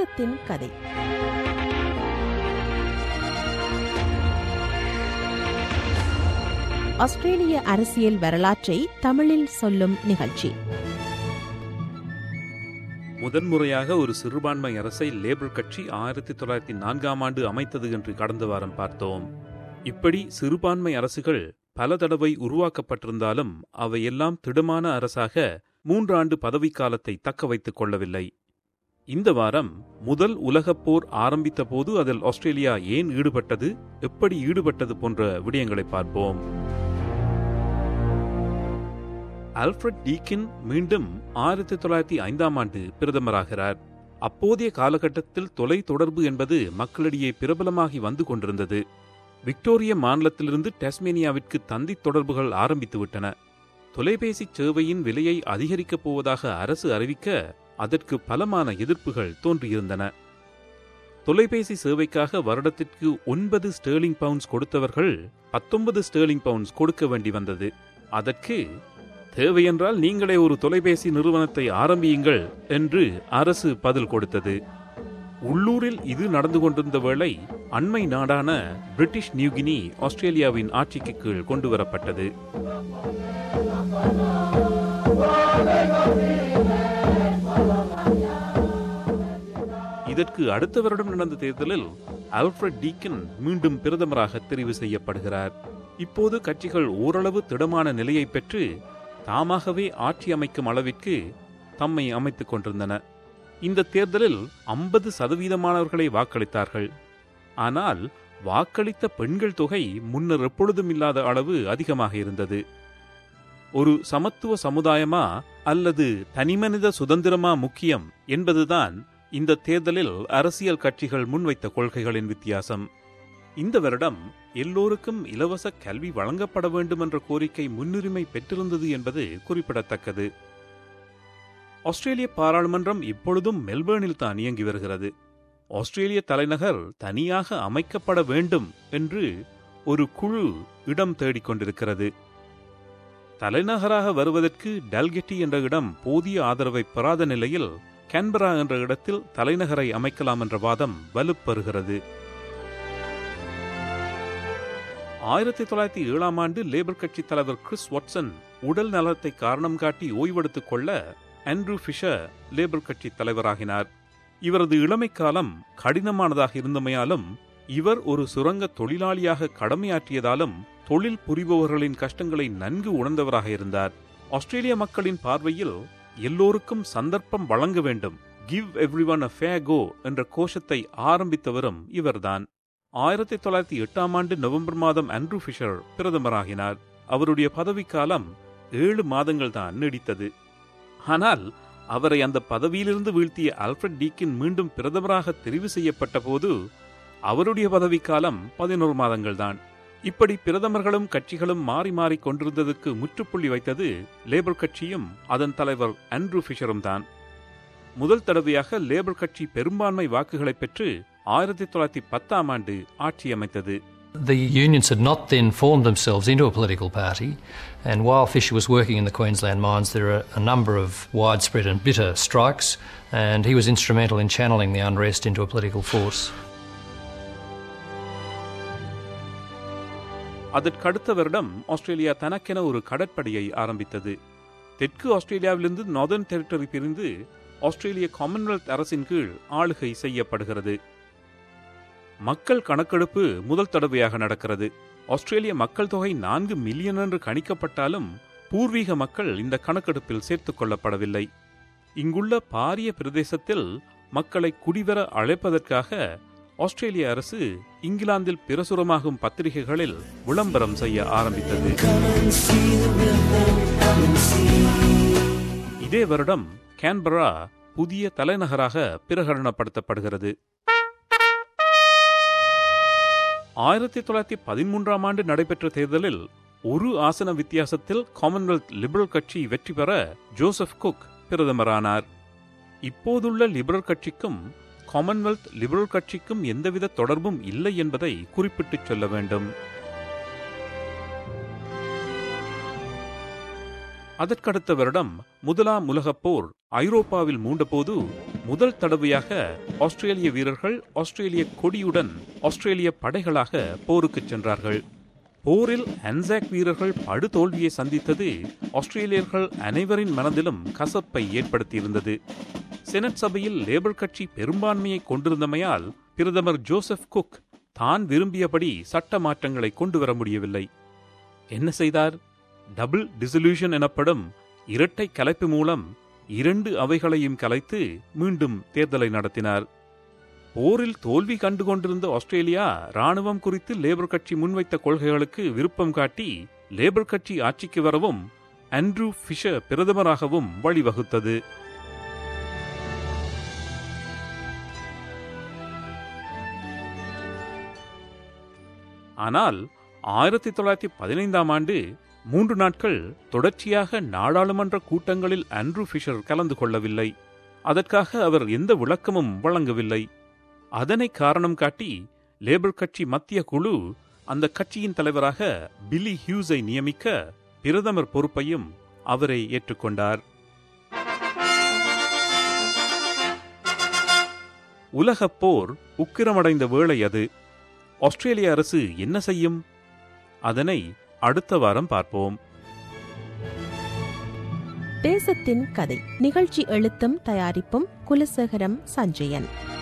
தேசத்தின் கதை ஆஸ்திரேலிய அரசியல் வரலாற்றை தமிழில் சொல்லும் நிகழ்ச்சி முதன்முறையாக ஒரு சிறுபான்மை அரசை லேபர் கட்சி ஆயிரத்தி தொள்ளாயிரத்தி நான்காம் ஆண்டு அமைத்தது என்று கடந்த வாரம் பார்த்தோம் இப்படி சிறுபான்மை அரசுகள் பல தடவை உருவாக்கப்பட்டிருந்தாலும் அவையெல்லாம் திடமான அரசாக மூன்றாண்டு பதவிக்காலத்தை தக்க வைத்துக் கொள்ளவில்லை இந்த வாரம் முதல் உலகப் போர் ஆரம்பித்த போது அதில் ஆஸ்திரேலியா ஏன் ஈடுபட்டது எப்படி ஈடுபட்டது போன்ற விடயங்களை பார்ப்போம் ஆல்ஃபிரட் டீக்கின் மீண்டும் ஆயிரத்தி தொள்ளாயிரத்தி ஐந்தாம் ஆண்டு பிரதமராகிறார் அப்போதைய காலகட்டத்தில் தொலை தொடர்பு என்பது மக்களிடையே பிரபலமாகி வந்து கொண்டிருந்தது விக்டோரிய மாநிலத்திலிருந்து டெஸ்மேனியாவிற்கு தந்தி தொடர்புகள் ஆரம்பித்துவிட்டன தொலைபேசி சேவையின் விலையை அதிகரிக்கப் போவதாக அரசு அறிவிக்க அதற்கு பலமான எதிர்ப்புகள் தோன்றியிருந்தன தொலைபேசி சேவைக்காக வருடத்திற்கு ஒன்பது ஸ்டேர்லிங் பவுண்ட்ஸ் கொடுத்தவர்கள் பத்தொன்பது ஸ்டேர்லிங் பவுண்ட்ஸ் கொடுக்க வேண்டி வந்தது அதற்கு தேவையென்றால் நீங்களே ஒரு தொலைபேசி நிறுவனத்தை ஆரம்பியுங்கள் என்று அரசு பதில் கொடுத்தது உள்ளூரில் இது நடந்து கொண்டிருந்த வேளை அண்மை நாடான பிரிட்டிஷ் நியூகினி ஆஸ்திரேலியாவின் ஆட்சிக்கு கீழ் கொண்டுவரப்பட்டது இதற்கு அடுத்த வருடம் நடந்த தேர்தலில் ஆல்ஃபிரட் டீக்கன் மீண்டும் பிரதமராக தெரிவு செய்யப்படுகிறார் இப்போது கட்சிகள் ஓரளவு திடமான நிலையை பெற்று தாமாகவே ஆட்சி அமைக்கும் அளவிற்கு தம்மை அமைத்துக் கொண்டிருந்தன இந்த தேர்தலில் ஐம்பது சதவீதமானவர்களை வாக்களித்தார்கள் ஆனால் வாக்களித்த பெண்கள் தொகை முன்னர் எப்பொழுதும் இல்லாத அளவு அதிகமாக இருந்தது ஒரு சமத்துவ சமுதாயமா அல்லது தனிமனித சுதந்திரமா முக்கியம் என்பதுதான் இந்த தேர்தலில் அரசியல் கட்சிகள் முன்வைத்த கொள்கைகளின் வித்தியாசம் இந்த வருடம் எல்லோருக்கும் இலவச கல்வி வழங்கப்பட வேண்டும் என்ற கோரிக்கை முன்னுரிமை பெற்றிருந்தது என்பது குறிப்பிடத்தக்கது ஆஸ்திரேலிய பாராளுமன்றம் இப்பொழுதும் மெல்பேர்னில் தான் இயங்கி வருகிறது ஆஸ்திரேலிய தலைநகர் தனியாக அமைக்கப்பட வேண்டும் என்று ஒரு குழு இடம் தேடிக் கொண்டிருக்கிறது தலைநகராக வருவதற்கு டல்கெட்டி என்ற இடம் போதிய ஆதரவை பெறாத நிலையில் கேன்பரா என்ற இடத்தில் தலைநகரை அமைக்கலாம் என்ற வாதம் வலுப்பெறுகிறது ஆயிரத்தி தொள்ளாயிரத்தி ஏழாம் ஆண்டு லேபர் கட்சி தலைவர் கிறிஸ் வாட்சன் உடல் நலத்தை காரணம் காட்டி ஓய்வெடுத்துக் கொள்ள ஆண்ட்ரூ ஃபிஷர் லேபர் கட்சி தலைவராகினார் இவரது இளமை காலம் கடினமானதாக இருந்தமையாலும் இவர் ஒரு சுரங்க தொழிலாளியாக கடமையாற்றியதாலும் தொழில் புரிபவர்களின் கஷ்டங்களை நன்கு உணர்ந்தவராக இருந்தார் ஆஸ்திரேலிய மக்களின் பார்வையில் எல்லோருக்கும் சந்தர்ப்பம் வழங்க வேண்டும் கிவ் எவ்ரி ஒன் அ ஃபே கோ என்ற கோஷத்தை ஆரம்பித்தவரும் இவர்தான் ஆயிரத்தி தொள்ளாயிரத்தி எட்டாம் ஆண்டு நவம்பர் மாதம் ஆண்ட்ரூ ஃபிஷர் பிரதமராகினார் அவருடைய பதவிக்காலம் ஏழு மாதங்கள் தான் நீடித்தது ஆனால் அவரை அந்த பதவியிலிருந்து வீழ்த்திய ஆல்ஃபிரட் டீக்கின் மீண்டும் பிரதமராக தெரிவு செய்யப்பட்ட போது அவருடைய பதவிக்காலம் பதினோரு மாதங்கள் தான் இப்படி பிரதமர்களும் கட்சிகளும் மாறி மாறி கொண்டிருந்ததுக்கு முற்றுப்புள்ளி வைத்தது லேபர் கட்சியும் அதன் தலைவர் ஆண்ட்ரூ ஃபிஷரும் தான் முதல் தடவையாக லேபர் கட்சி பெரும்பான்மை வாக்குகளை பெற்று ஆயிரத்தி தொள்ளாயிரத்தி பத்தாம் ஆண்டு ஆட்சி அமைத்தது The unions had not then formed themselves into a political party, and while Fisher was working in the Queensland mines, there were a number of widespread and bitter strikes, and he was instrumental in channeling the unrest into a political force. அதற்கடுத்த வருடம் Australia தனக்கென ஒரு கடற்படையை ஆரம்பித்தது தெற்கு ஆஸ்திரேலியாவிலிருந்து northern territory பிரிந்து ஆஸ்திரேலிய Commonwealth அரசின் கீழ் ஆளுகை செய்யப்படுகிறது மக்கள் கணக்கெடுப்பு முதல் தடவையாக நடக்கிறது ஆஸ்திரேலிய மக்கள் தொகை நான்கு மில்லியன் என்று கணிக்கப்பட்டாலும் பூர்வீக மக்கள் இந்த கணக்கெடுப்பில் சேர்த்துக் கொள்ளப்படவில்லை இங்குள்ள பாரிய பிரதேசத்தில் மக்களை குடிவர அழைப்பதற்காக ஆஸ்திரேலிய அரசு இங்கிலாந்தில் பிரசுரமாகும் பத்திரிகைகளில் விளம்பரம் செய்ய ஆரம்பித்தது இதே வருடம் கேன்பரா புதிய தலைநகராக பிரகடனப்படுத்தப்படுகிறது ஆயிரத்தி தொள்ளாயிரத்தி பதிமூன்றாம் ஆண்டு நடைபெற்ற தேர்தலில் ஒரு ஆசன வித்தியாசத்தில் காமன்வெல்த் லிபரல் கட்சி வெற்றி பெற ஜோசப் குக் பிரதமரானார் இப்போதுள்ள லிபரல் கட்சிக்கும் காமன்வெல்த் லிபரல் கட்சிக்கும் எந்தவித தொடர்பும் இல்லை என்பதை குறிப்பிட்டுச் சொல்ல வேண்டும் அதற்கடுத்த வருடம் முதலாம் உலகப் போர் ஐரோப்பாவில் மூண்டபோது முதல் தடவையாக ஆஸ்திரேலிய வீரர்கள் ஆஸ்திரேலிய கொடியுடன் ஆஸ்திரேலிய படைகளாக போருக்கு சென்றார்கள் போரில் அன்சாக் வீரர்கள் படுதோல்வியை சந்தித்தது ஆஸ்திரேலியர்கள் அனைவரின் மனதிலும் கசப்பை ஏற்படுத்தியிருந்தது செனட் சபையில் லேபர் கட்சி பெரும்பான்மையை கொண்டிருந்தமையால் பிரதமர் ஜோசப் குக் தான் விரும்பியபடி சட்ட மாற்றங்களை கொண்டு வர முடியவில்லை என்ன செய்தார் டபுள் டிசல்யூஷன் எனப்படும் இரட்டை கலைப்பு மூலம் இரண்டு அவைகளையும் கலைத்து மீண்டும் தேர்தலை நடத்தினார் போரில் தோல்வி கண்டு கொண்டிருந்த ஆஸ்திரேலியா ராணுவம் குறித்து லேபர் கட்சி முன்வைத்த கொள்கைகளுக்கு விருப்பம் காட்டி லேபர் கட்சி ஆட்சிக்கு வரவும் அண்ட்ரூ ஃபிஷர் பிரதமராகவும் வழிவகுத்தது ஆனால் ஆயிரத்தி தொள்ளாயிரத்தி பதினைந்தாம் ஆண்டு மூன்று நாட்கள் தொடர்ச்சியாக நாடாளுமன்ற கூட்டங்களில் அண்ட்ரூ ஃபிஷர் கலந்து கொள்ளவில்லை அதற்காக அவர் எந்த விளக்கமும் வழங்கவில்லை அதனை காரணம் காட்டி லேபர் கட்சி மத்திய குழு அந்த கட்சியின் தலைவராக பில்லி ஹியூஸை நியமிக்க பிரதமர் பொறுப்பையும் அவரை ஏற்றுக்கொண்டார் உலகப் போர் உக்கிரமடைந்த வேளை அது ஆஸ்திரேலிய அரசு என்ன செய்யும் அதனை அடுத்த வாரம் பார்ப்போம் தேசத்தின் கதை நிகழ்ச்சி எழுத்தும் தயாரிப்பும் குலசேகரம் சஞ்சயன்